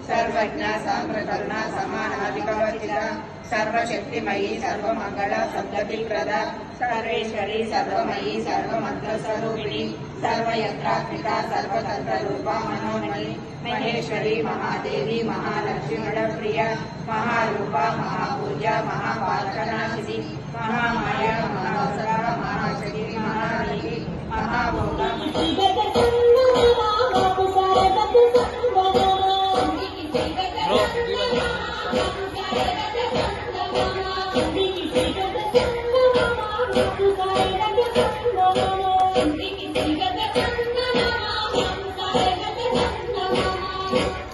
సర్వజ్ఞ సాంద్రకరుణ సమానాధికవర్తిత సర్వశక్తిమయీ సర్వమంగళ సద్గతి ప్రద సర్వేశ్వరి సర్వమయీ సర్వమంత్ర స్వరూపిణి సర్వయంత్రాత్మిక సర్వతంత్ర రూప మనోమణి మహేశ్వరి మహాదేవి మహాలక్ష్మి ప్రియ మహారూప మహాపూజ మహాపాలకనాశిని మహామాయ మహావసర మహాశక్తి మహానీతి మహాభోగ Thank you.